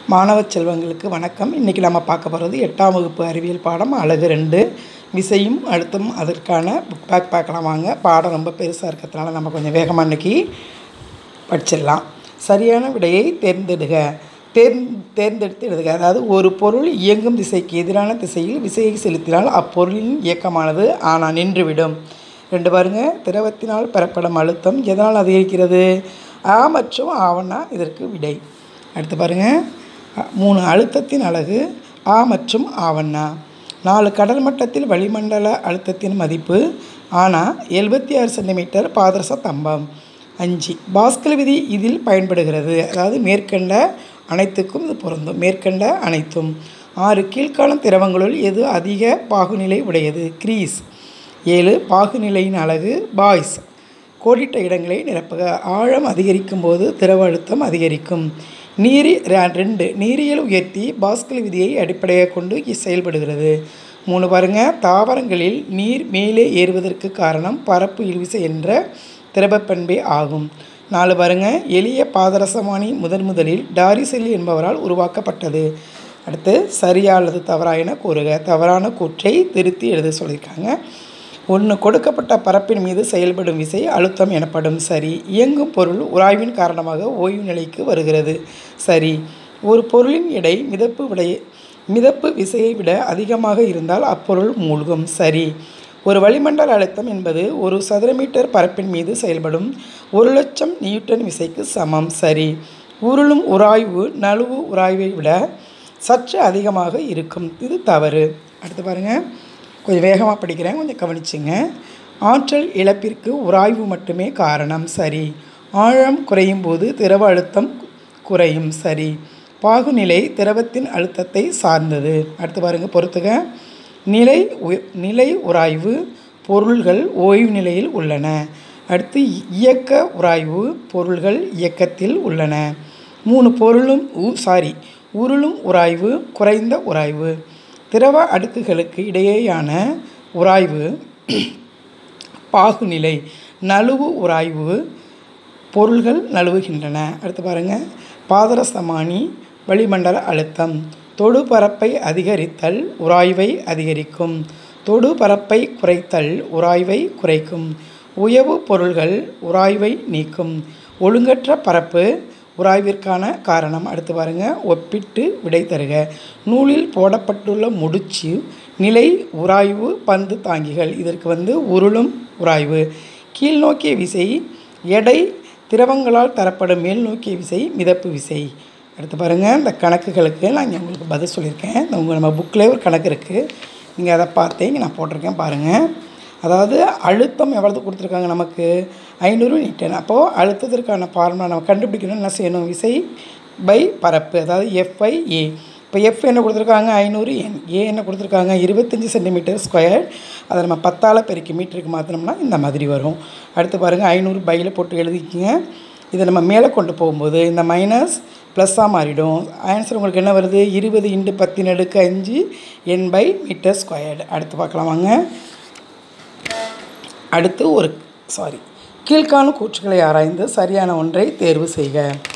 மாணவ செல்வங்களுக்கு வணக்கம் இன்றைக்கி நம்ம பார்க்க போகிறது எட்டாம் வகுப்பு அறிவியல் பாடம் அழகு ரெண்டு விசையும் அழுத்தம் அதற்கான புக் பேக் பார்க்கலாம் வாங்க பாடம் ரொம்ப பெருசாக இருக்கிறதுனால நம்ம கொஞ்சம் வேகமாக இன்றைக்கி படிச்சிடலாம் சரியான விடையை தேர்ந்தெடுக தேர்ந் தேர்ந்தெடுத்து எழுதுக அதாவது ஒரு பொருள் இயங்கும் திசைக்கு எதிரான திசையில் விசையை செலுத்தினால் அப்பொருளின் இயக்கமானது ஆனால் நின்றுவிடும் ரெண்டு பாருங்க திரவத்தினால் பெறப்படும் அழுத்தம் எதனால் அதிகரிக்கிறது ஆ மற்றும் ஆவணா இதற்கு விடை அடுத்து பாருங்க அ, மூணு அழுத்தத்தின் அலகு ஆ மற்றும் ஆவண்ணா நாலு கடல் மட்டத்தில் வளிமண்டல அழுத்தத்தின் மதிப்பு ஆனால் எழுபத்தி ஆறு சென்டிமீட்டர் பாதரச தம்பம் அஞ்சு பாஸ்கல் விதி இதில் பயன்படுகிறது அதாவது மேற்கண்ட அனைத்துக்கும் இது பொருந்தும் மேற்கண்ட அனைத்தும் ஆறு கீழ்காணும் திரவங்களுள் எது அதிக பாகுநிலை உடையது கிரீஸ் ஏழு பாகுநிலையின் அலகு பாய்ஸ் கோடிட்ட இடங்களை நிரப்புக ஆழம் அதிகரிக்கும் போது திரவ அழுத்தம் அதிகரிக்கும் நீரி ர- ரெண்டு நீரியல் உயர்த்தி பாஸ்கல் விதியை அடிப்படையாக கொண்டு இ- செயல்படுகிறது மூணு பாருங்க தாவரங்களில் நீர் மேலே ஏறுவதற்கு காரணம் பரப்பு இழுவிசை என்ற திரவப்பண்பே ஆகும் நாலு பாருங்க எளிய பாதரசமானி முதன் முதலில் டாரிசெல் என்பவரால் உருவாக்கப்பட்டது அடுத்து சரியா அல்லது தவறா என கூறுக தவறான கூற்றை திருத்தி எழுத சொல்லியிருக்காங்க ஒன்று கொடுக்கப்பட்ட பரப்பின் மீது செயல்படும் விசை அழுத்தம் எனப்படும் சரி இயங்கும் பொருள் உராய்வின் காரணமாக ஓய்வு நிலைக்கு வருகிறது சரி ஒரு பொருளின் எடை மிதப்பு விடை மிதப்பு விசையை விட அதிகமாக இருந்தால் அப்பொருள் மூழ்கும் சரி ஒரு வளிமண்டல அழுத்தம் என்பது ஒரு சதுர மீட்டர் பரப்பின் மீது செயல்படும் ஒரு லட்சம் நியூட்டன் விசைக்கு சமம் சரி உருளும் உராய்வு நழுவு உராய்வை விட சற்று அதிகமாக இருக்கும் இது தவறு அடுத்து பாருங்கள் கொஞ்சம் வேகமாக படிக்கிறேன் கொஞ்சம் கவனிச்சுங்க ஆற்றல் இழப்பிற்கு உராய்வு மட்டுமே காரணம் சரி ஆழம் குறையும் போது திரவ அழுத்தம் குறையும் சரி பாகுநிலை திரவத்தின் அழுத்தத்தை சார்ந்தது அடுத்து பாருங்க பொறுத்துக நிலை உய- நிலை உராய்வு பொருள்கள் ஓய்வு நிலையில் உள்ளன அடுத்து இ- இயக்க உராய்வு பொருள்கள் இயக்கத்தில் உள்ளன மூணு பொருளும் உ சாரி உருளும் உராய்வு குறைந்த உராய்வு திரவ அடுக்குகளுக்கு இடையேயான உராய்வு பாகுநிலை நழுவு உராய்வு பொருள்கள் நழுவுகின்றன அடுத்து பாருங்கள் பாதரசமானி வளிமண்டல அழுத்தம் தொடு பரப்பை அதிகரித்தல் உராய்வை அதிகரிக்கும் தொடு பரப்பை குறைத்தல் உராய்வை குறைக்கும் உயவு பொருள்கள் உராய்வை நீக்கும் ஒழுங்கற்ற பரப்பு உராய்விற்கான காரணம் அடுத்து பாருங்க ஒப்பிட்டு விடை தருக நூலில் போடப்பட்டுள்ள முடிச்சு நிலை உராய்வு பந்து தாங்கிகள் இதற்கு வந்து உருளும் உராய்வு கீழ்நோக்கிய விசை எடை திரவங்களால் தரப்படும் மேல்நோக்கிய விசை மிதப்பு விசை அடுத்து பாருங்கள் இந்த கணக்குகளுக்கு நான் இங்கே உங்களுக்கு பதில் சொல்லியிருக்கேன் இந்த உங்கள் நம்ம புக்கில் ஒரு கணக்கு இருக்குது நீங்கள் அதை பார்த்தே இங்கே நான் போட்டிருக்கேன் பாருங்கள் அதாவது அழுத்தம் எவ்வளவு கொடுத்துருக்காங்க நமக்கு ஐநூறு நியூட்டன் அப்போது அழுத்தத்திற்கான ஃபார்முலா நம்ம கண்டுபிடிக்கணும் என்ன செய்யணும் விசை பை பரப்பு அதாவது எஃப்ஐ ஏ இப்போ எஃப் என்ன கொடுத்துருக்காங்க ஐநூறு என் ஏ என்ன கொடுத்துருக்காங்க இருபத்தஞ்சி சென்டிமீட்டர் ஸ்கொயர் அதை நம்ம பத்தால் பெருக்கி மீட்டருக்கு மாற்றினோம்னா இந்த மாதிரி வரும் அடுத்து பாருங்கள் ஐநூறு பையில் போட்டு எழுதிக்கிங்க இதை நம்ம மேலே கொண்டு போகும்போது இந்த மைனஸ் ப்ளஸ்ஸாக மாறிடும் ஆன்சர் உங்களுக்கு என்ன வருது இருபது இன்ட்டு பத்தின் அடுக்கு அஞ்சு என் பை மீட்டர் ஸ்கொயர்டு அடுத்து பார்க்கலாம் வாங்க அடுத்து ஒரு சாரி கீழ்காணும் கூற்றுகளை ஆராய்ந்து சரியான ஒன்றை தேர்வு செய்க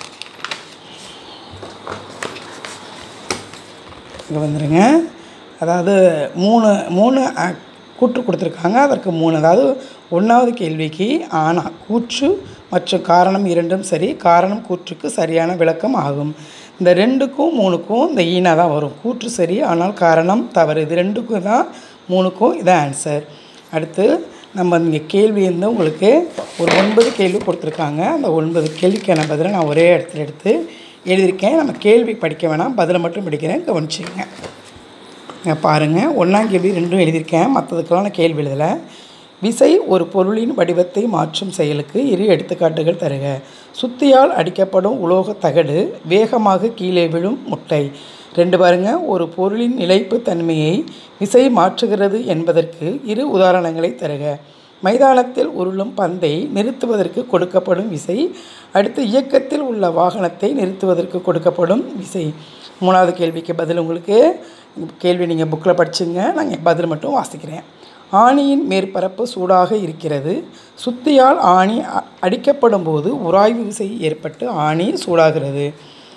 இங்கே வந்துடுங்க அதாவது மூணு மூணு அ- கூற்று கொடுத்துருக்காங்க அதற்கு மூணு அதாவது ஒன்றாவது கேள்விக்கு ஆனால் கூற்று மற்றும் காரணம் இரண்டும் சரி காரணம் கூற்றுக்கு சரியான விளக்கம் ஆகும் இந்த ரெண்டுக்கும் மூணுக்கும் இந்த ஈனா தான் வரும் கூற்று சரி ஆனால் காரணம் தவறு இது ரெண்டுக்கும் தான் மூணுக்கும் இதான் ஆன்சர் அடுத்து நம்ம இங்கே கேள்வி வந்து உங்களுக்கு ஒரு ஒன்பது கேள்வி கொடுத்துருக்காங்க அந்த ஒன்பது கேள்விக்கான பதிலை நான் ஒரே இடத்துல எடுத்து எழுதியிருக்கேன் நம்ம கேள்வி படிக்க வேணாம் பதிலை மட்டும் படிக்கிறேன் கவனிச்சுக்கங்க இங்கே பாருங்கள் ஒன்றாம் கேள்வி ரெண்டும் எழுதியிருக்கேன் மற்றதுக்கெல்லாம் நான் கேள்வி எழுதலை விசை ஒரு பொருளின் வடிவத்தை மாற்றும் செயலுக்கு இரு எடுத்துக்காட்டுகள் தருக சுத்தியால் அடிக்கப்படும் உலோகத் தகடு வேகமாக கீழே விழும் முட்டை ரெண்டு பாருங்க ஒரு பொருளின் நிலைப்பு தன்மையை விசை மாற்றுகிறது என்பதற்கு இரு உதாரணங்களை தருக மைதானத்தில் உருளும் பந்தை நிறுத்துவதற்கு கொடுக்கப்படும் விசை அடுத்து இயக்கத்தில் உள்ள வாகனத்தை நிறுத்துவதற்கு கொடுக்கப்படும் விசை மூணாவது கேள்விக்கு பதில் உங்களுக்கு கேள்வி நீங்கள் புக்கில் படிச்சுங்க நான் இங்க பதில் மட்டும் வாசிக்கிறேன் ஆணியின் மேற்பரப்பு சூடாக இருக்கிறது சுத்தியால் ஆணி அ- அடிக்கப்படும் போது உராய்வு விசை ஏற்பட்டு ஆணி சூடாகிறது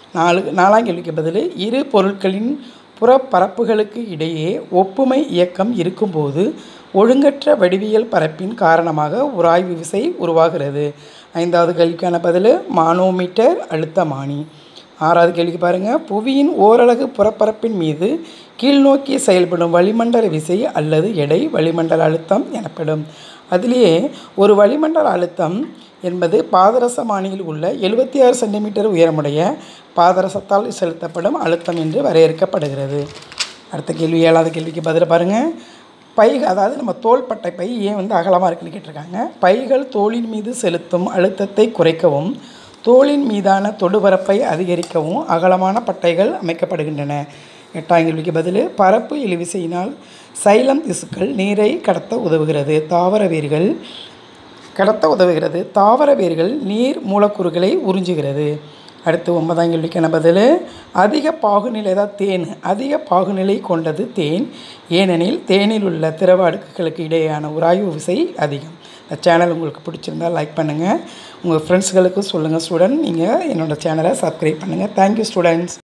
நாலு நாலாம் கேள்விக்கு பதில் இரு பொருட்களின் புறப்பரப்புகளுக்கு இடையே ஒப்புமை இயக்கம் இருக்கும்போது ஒழுங்கற்ற வடிவியல் பரப்பின் காரணமாக உராய்வு விசை உருவாகிறது ஐந்தாவது கேள்விக்கான பதில் மானோமீட்டர் அழுத்தமானி ஆறாவது கேள்விக்கு பாருங்கள் புவியின் ஓரலகு புறப்பரப்பின் மீது கீழ்நோக்கி செயல்படும் வளிமண்டல விசை அல்லது எடை வளிமண்டல அழுத்தம் எனப்படும் அதிலேயே ஒரு வளிமண்டல அழுத்தம் என்பது பாதரசமானியில் உள்ள எழுபத்தி ஆறு சென்டிமீட்டர் உயரமுடைய பாதரசத்தால் செலுத்தப்படும் அழுத்தம் என்று வரையறுக்கப்படுகிறது அடுத்த கேள்வி ஏழாவது கேள்விக்கு பதில் பாருங்கள் பை அதாவது நம்ம தோள்பட்டை பை ஏன் வந்து அகலமாக இருக்குன்னு கேட்டிருக்காங்க பைகள் தோளின் மீது செலுத்தும் அழுத்தத்தை குறைக்கவும் தோளின் மீதான தொடுபரப்பை அதிகரிக்கவும் அகலமான பட்டைகள் அமைக்கப்படுகின்றன எட்டாம் கேள்விக்கு பதில் பரப்பு இழுவிசையினால் சைலம் திசுக்கள் நீரை கடத்த உதவுகிறது தாவர வேர்கள் கடத்த உதவுகிறது தாவர வேர்கள் நீர் மூலக்கூறுகளை உறிஞ்சுகிறது அடுத்து ஒன்பதாம் கேள்விக்கான பதில் அதிக பாகுநிலை அதாவது தேன் அதிக பாகுநிலை கொண்டது தேன் ஏனெனில் தேனில் உள்ள திரவ அடுக்குகளுக்கு இடையேயான உராய்வு விசை அதிகம் இந்த சேனல் உங்களுக்கு பிடிச்சிருந்தால் லைக் பண்ணுங்கள் உங்கள் ஃப்ரெண்ட்ஸ்களுக்கும் சொல்லுங்கள் ஸ்டூடெண்ட் நீங்கள் என்னோடய சேனலை சப்ஸ்கிரைப் பண்ணுங்கள் தேங்க்யூ ஸ்டூடெண்ட்ஸ்